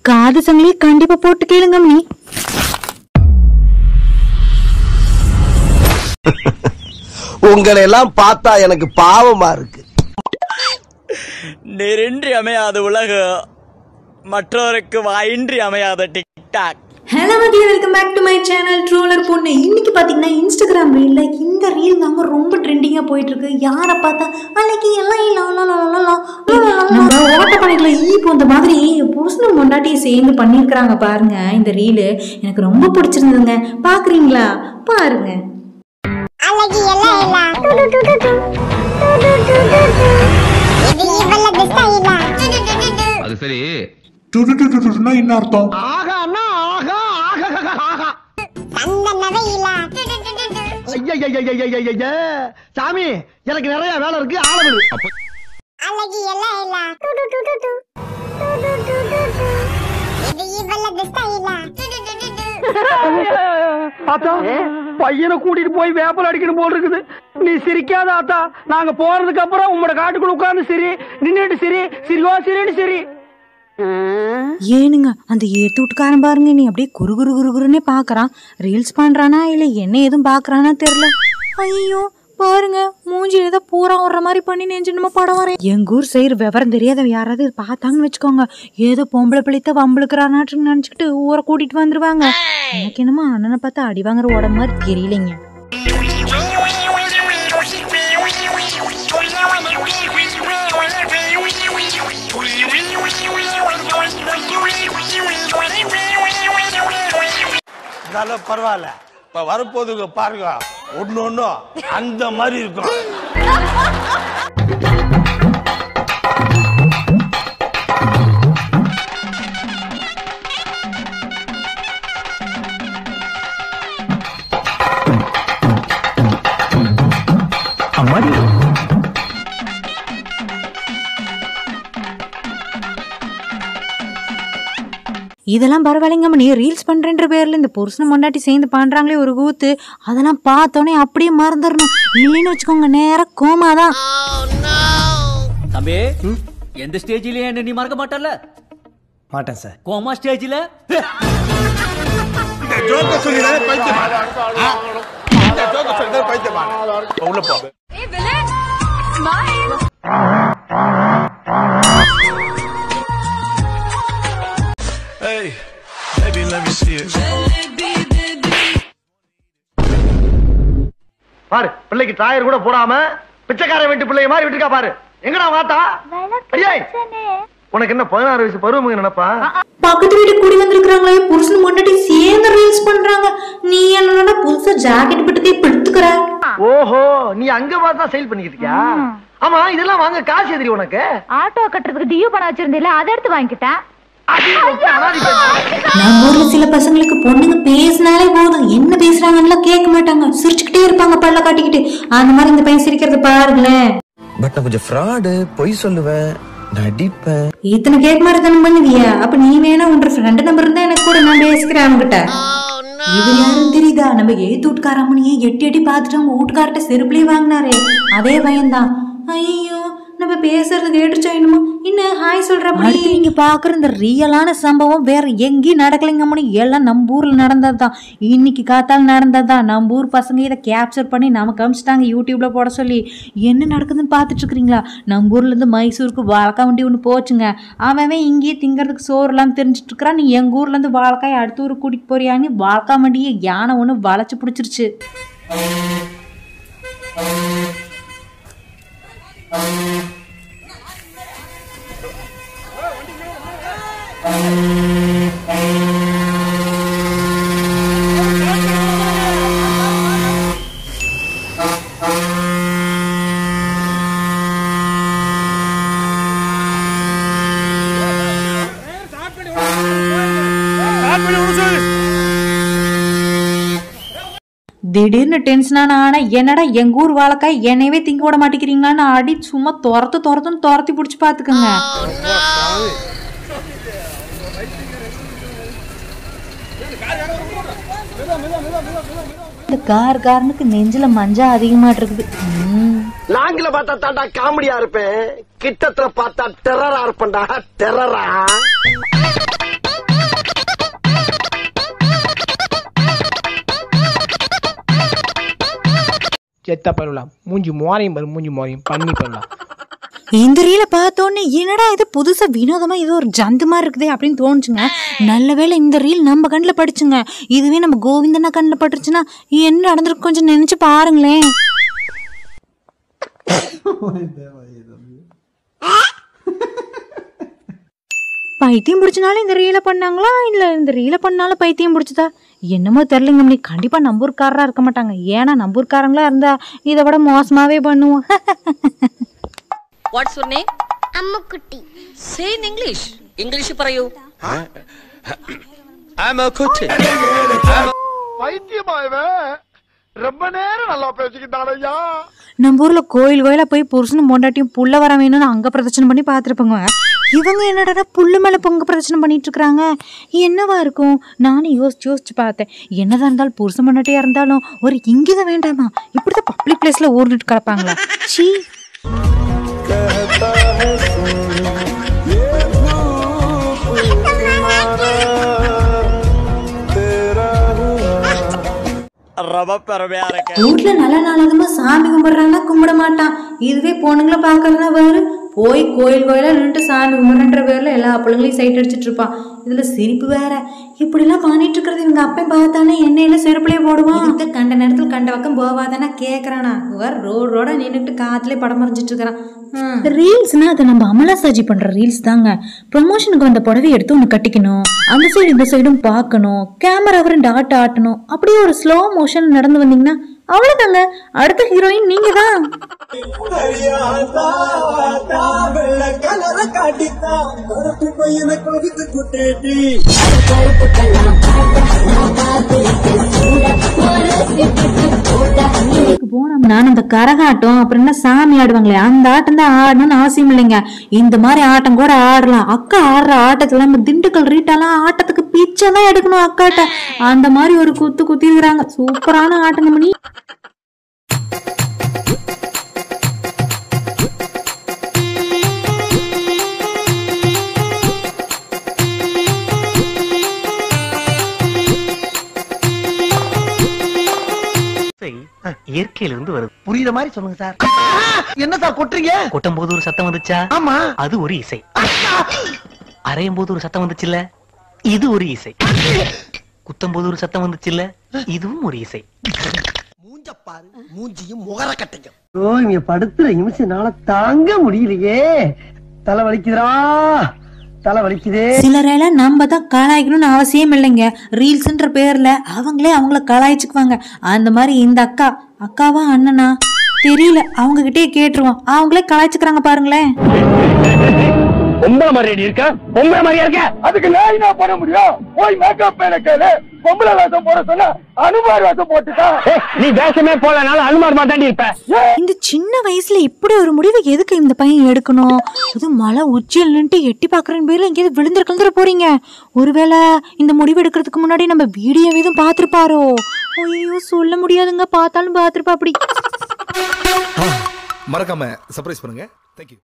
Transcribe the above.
காது சங்கிலி கண்டிப்பா போட்டு கேளுங்க அம்மனி உங்களை எல்லாம் பார்த்தா எனக்கு பாவமா இருக்கு நெறின்றி அமையாத உலகம் மற்றவருக்கு வாயின்றி அமையாத டிக்டாக் ஹலோ மக்களே welcome back to my channel troller பொண்ணு இன்னைக்கு பார்த்தீங்கன்னா இன்ஸ்டாகிராம் ரீல்ல இந்த ரீல் தாங்க ரொம்ப ட்ரெண்டிங்காக போயிட்டு இருக்கு யாரை பார்த்தா அன்னைக்கு எல்லாம் இல்ல, லா, லா, லா, லா, லா, லா, லா, லா. நம்ம ஓட்டப்படைகளை ஈ போந்த மாதிரி புருஷனும் பொண்டாட்டியை சேர்ந்து பண்ணியிருக்கிறாங்க பாருங்க இந்த ரீலு எனக்கு ரொம்ப பிடிச்சிருந்ததுங்க பார்க்குறீங்களா பாருங்க அழகி எல்லாம் இல்ல டு டு டு டு டு டு டு டு டு. இது இவளது ஸ்டைலா அது சரி டுடுடுடுடுனா என்ன அர்த்தம் சந்தனவே இல்ல டு டு டு டு டு. சாமி எனக்கு நிறைய வேலை இருக்கு ஆளவிடு அழகி எல்லாம் இல்ல டு டு டு டு டு. டு டு டு டு டு. இது இவளது ஸ்டைலா டு டு டு டு டு. ஆத்தா பையனை கூட்டிட்டு போய் வேப்பல் அடிக்கணும் போல் இருக்குது நீ சிரிக்காத ஆத்தா நாங்க போறதுக்கு அப்புறம் உங்களோட காட்டுக்குள்ள உட்கார்ந்து சரி நின்னுட்டு சரி சிரிவா சரின்னு சரி ஏனுங்க அந்த ஏத்து விட்டுக்காரன் பாருங்க நீ அப்படியே குரு குரு குரு குருன்னே பார்க்கறான் ரீல்ஸ் பண்றானா இல்லை என்ன எதுவும் பார்க்கறானா தெரியல ஐயோ பாருங்க மூஞ்சி ஏதோ பூரா விடுற மாதிரி பண்ணி நெஞ்சு நம்ம படம் வரேன் எங்க ஊர் சைடு விவரம் தெரியாத யாராவது பார்த்தாங்கன்னு வச்சுக்கோங்க ஏதோ பொம்பளை பிள்ளைத்த வம்பளுக்குறானாட்டு நினச்சிக்கிட்டு ஊரை கூட்டிட்டு வந்துருவாங்க எனக்கு என்னமோ அண்ணனை பார்த்தா அடி வாங்குற உடம்பு மாதிரி தெரியலைங்க இருந்தாலும் பரவாயில்ல இப்ப வரப்போதுங்க பாருங்க ஒண்ணு ஒண்ணும் அந்த மாதிரி இருக்கும் இதெல்லாம் பரவாயில்லைங்க நீ ரீல்ஸ் பண்றேன்ற பேர்ல இந்த புருஷனை மொண்டாட்டி சேர்ந்து பண்றாங்களே ஒரு கூத்து அதெல்லாம் பார்த்தோன்னே அப்படியே மறந்துடணும் இல்லைன்னு வச்சுக்கோங்க நேரா கோமாதான் தம்பி எந்த ஸ்டேஜ்லயும் என்ன நீ மறக்க மாட்டல மாட்டேன் சார் கோமா ஸ்டேஜ்ல ஜோக்க சொல்லிடாத பைத்தியமா இந்த ஜோக்க சொல்லிடாத பைத்தியமா உள்ள போ Hey, baby, let me see it. பாரு பிள்ளைக்கு டயர் கூட போடாம பிச்சைக்கார வீட்டு பிள்ளைய மாதிரி விட்டுருக்கா பாரு எங்கடா வாத்தா அடியே உனக்கு என்ன பதினாறு வயசு பருவம் நினைப்பா பக்கத்து வீட்டு கூடி வந்திருக்கிறாங்களே புருஷன் மொண்டாட்டி சேர்ந்து ரீல்ஸ் பண்றாங்க நீ என்னடா புதுசா ஜாக்கெட் போட்டுக்கே படுத்துக்கிற ஓஹோ நீ அங்க பார்த்தா சேல் பண்ணிக்கிட்டு இருக்கியா ஆமா இதெல்லாம் வாங்க காசு எதிரி உனக்கு ஆட்டோ கட்டுறதுக்கு டியூ பணம் வச்சிருந்தீல அதை எடுத்து வாங்கிக்கிட்டேன் அடி, அனாதை பெண்ணே. நம்ம ஊர்ல சில பசங்களுக்கு பொண்ணுங்க பேசினாலே போதும் என்ன பேசுறாங்கன்னு கேட்க மாட்டாங்க சிரிச்சுக்கிட்டே இருப்பாங்க பல்ல காட்டிக்கிட்டு அந்த மாதிரி இந்த பையன் சிரிக்கிறத பாருங்களேன் பட் நான் கொஞ்சம் ஃப்ராடு பொய் சொல்லுவேன் நடிப்பேன் இத்தனை கேக் மாதிரி தானே பண்ணுவியா அப்ப நீ வேணா உன்ற ஃப்ரெண்ட் நம்பர் இருந்தா எனக்கு கூட நான் பேசிக்கிறேன் அவங்ககிட்ட இது யாரும் தெரியுதா நம்ம ஏத்து வீட்டுக்காரம்மனியே எட்டி எட்டி பார்த்துட்டு அவங்க வீட்டுக்கார்ட்ட செருப்புலயே வாங்கினாரே அதே பையன்தான் ஐயோ நம்ம பேசுறது கேட்டுச்சா என்னமோ இன்னும் ஹாய் சொல்றப்படி நீங்க பாக்குற இந்த ரியலான சம்பவம் வேற எங்கேயும் நடக்கலைங்கம்மனு எல்லாம் நம்ம ஊர்ல நடந்ததுதான் இன்னைக்கு காத்தால் நடந்ததுதான் நம்ம ஊர் பசங்க இதை கேப்சர் பண்ணி நமக்கு அமிச்சிட்டாங்க யூடியூப்ல போட சொல்லி என்ன நடக்குதுன்னு பார்த்துட்டு இருக்கிறீங்களா நம்ம ஊர்ல இருந்து மைசூருக்கு வாழைக்காய் வண்டி ஒன்று போச்சுங்க அவன் அவன் இங்கேயே திங்கிறதுக்கு சோறுலாம் தெரிஞ்சுட்டு இருக்கிறான் நீ எங்க ஊர்ல இருந்து வாழைக்காய் அடுத்த ஊருக்கு கூட்டிட்டு போறியான்னு வாழைக்காய் வண்டியை யானை ஒன்று வளைச்சு பிடிச்சிருச்சு திடீர்னு டென்ஷனான ஆனா என்னடா எங்க ஊர் வாழைக்காய் என்னையவே திங்க விட மாட்டேங்கிறீங்களான்னு அடி சும்மா துரத்து துரத்துன்னு துரத்தி பிடிச்சி பாத்துக்கோங்க இந்த கார் காரனுக்கு நெஞ்சில மஞ்சா அதிகமாட்டு இருக்குது ம். லாங்கில பார்த்தா தாண்டா காமெடியா இருப்பேன் கிட்டத்துல பார்த்தா டெரரா இருப்பேன்டா டெரரா செத்த பரவலாம் மூஞ்சி மோரையும் பாரு மூஞ்சி மோரையும் பண்ணி பரவலாம் இந்த ரீலை பார்த்தோன்னே என்னடா இது புதுசா வினோதமா ஏதோ ஒரு ஜந்து மாதிரி இருக்குதே அப்படின்னு தோணுச்சுங்க நல்ல வேளை இந்த ரீல் நம்ம கண்ணில் பட்டுச்சுங்க இதுவே நம்ம கோவிந்தனா கண்ணில் பட்டுருச்சுன்னா என்ன நடந்திருக்கு கொஞ்சம் நினைச்சு பாருங்களேன் பைத்தியம் பிடிச்சனால இந்த ரீலை பண்ணாங்களா இல்லை இந்த ரீலை பண்ணாலும் பைத்தியம் பிடிச்சதா என்னமோ தெரிலங்க அப்படி கண்டிப்பாக நம்பூர்காரராக இருக்க மாட்டாங்க ஏன்னா நம்பூர்காரங்களா இருந்தா இதை விட மோசமாவே பண்ணுவோம் what's your name Ammukutty say in English English പറയൂ I'm a cutie. பைத்தியமாயவன் ரொம்ப நேரம் நல்லா பேசிக்கிட்டானையா நம்ம ஊர்ல கோயில் கோயிலா போய் புருஷனும் பொண்டாட்டியும் புள்ள வர வேணும்னு அங்க பிரதட்சணம் பண்ணி பார்த்துருப்பாங்க இவங்க என்னடா புல்லு மேல பொங்க பிரதட்சணம் பண்ணிட்டு இருக்காங்க என்னவா இருக்கும் நானும் யோசிச்சு யோசிச்சு பார்த்தேன் என்னதான் இருந்தாலும் புருஷன் பொண்டாட்டியா இருந்தாலும் ஒரு இங்கிதம் வேண்டாமா இப்படிதான் பப்ளிக் பிளேஸ்ல ஊர்ந்துட்டு கிடப்பாங்களா சீ வீட்டுல நல்ல நாளாகமா சாமி கும்பிடுறாங்கன்னா கும்பிட மாட்டான் இதுவே பொண்ணுங்களை பாக்குறதுனா வேறு போய் கோயில் கோயிலா நின்றுட்டு சாமி கும்பிடுன்ற பேர்ல எல்லா பிள்ளைங்களையும் சைட் அடிச்சிட்டு இருப்பான் இதுல சிரிப்பு வேற இப்படிலாம் பண்ணிட்டு இருக்கிறது இவங்க அப்பன் பார்த்தானே எண்ணெயில செருப்புலயே போடுவான் இதுக்கு கண்ட நேரத்துல கண்ட பக்கம் போவாதானே கேக்குறானா வேற ரோடு ரோட நின்றுட்டு காத்துலயே படம் மறைஞ்சிட்டு இருக்கிறான் ரீல்ஸ்னா அதை நம்ம அமலா சாஜி பண்ற ரீல்ஸ் தாங்க ப்ரொமோஷனுக்கு வந்த புடவை எடுத்து ஒன்று கட்டிக்கணும் அந்த சைடு இந்த சைடும் பார்க்கணும் கேமராவை ரெண்டு ஆட்ட ஆட்டணும் அப்படியே ஒரு ஸ்லோ மோஷன் நடந்து வந்தீங்கன்னா அவ்வளோதாங்க அடுத்த ஹீரோயின் நீங்க தான் போனோம்னா அந்த கரகாட்டம் அப்புறம் என்ன சாமி ஆடுவாங்களே அந்த ஆட்டம் தான் ஆடணும்னு அவசியம் இல்லைங்க இந்த மாதிரி ஆட்டம் கூட ஆடலாம் அக்கா ஆடுற ஆட்டத்துல நம்ம திண்டுக்கல் ரீட்டாலாம் ஆட்டத்துக்கு பிச்சை தான் எடுக்கணும் அக்காட்ட அந்த மாதிரி ஒரு குத்து குத்தி இருக்கிறாங்க சூப்பரான ஆட்டங்க மணி இயற்கையிலிருந்து வருது புரியுற மாதிரி சொல்லுங்க சார் என்ன சார் கொட்டுறீங்க கொட்டும் போது ஒரு சத்தம் வந்துச்சா ஆமா அது ஒரு இசை அரையும் போது ஒரு சத்தம் வந்துச்சுல்ல இது ஒரு இசை குத்தும் போது ஒரு சத்தம் வந்துச்சுல்ல இதுவும் ஒரு இசை மூஞ்ச பாரு மூஞ்சியும் முகர கட்டையும் ஓ இங்க படுத்துற நிமிஷம்னால தாங்க முடியலையே தலை வலிக்குதுடா தலை வலிக்குதே சிலரெல்லாம் நம்ம தான் கலாய்க்கணும்னு அவசியம் இல்லைங்க ரீல்ஸ்ன்ற பேர்ல அவங்களே அவங்கள கலாய்ச்சுக்குவாங்க அந்த மாதிரி இந்த அக்கா அக்காவா அண்ணனா தெரியல அவங்க கிட்டே கேட்டுருவோம் அவங்களே கலாய்ச்சுக்கிறாங்க பாருங்களேன் பொம்பளை மாதிரி இருக்க பொம்பளை மாதிரியா இருக்க அதுக்கு நான் என்ன பண்ண முடியும் போய் மேக்கப் மேல கேளு பொம்பளை வேஷம் போட சொன்னா அனுமார் வேஷம் போட்டுட்டா நீ வேஷமே போலனால அனுமார் மாதிரி இருப்ப இந்த சின்ன வயசுல இப்படி ஒரு முடிவு எதுக்கு இந்த பையன் எடுக்கணும் இது மலை உச்சியில் நின்று எட்டி பாக்குறேன்னு பேர்ல எங்கேயாவது விழுந்துரு கலந்துட போறீங்க ஒருவேளை இந்த முடிவு எடுக்கிறதுக்கு முன்னாடி நம்ம வீடியோ எதுவும் பார்த்துருப்பாரோ ஐயோ சொல்ல முடியாதுங்க பார்த்தாலும் பார்த்துருப்பா அப்படி மறக்காம சர்ப்ரைஸ் பண்ணுங்க தேங்க்யூ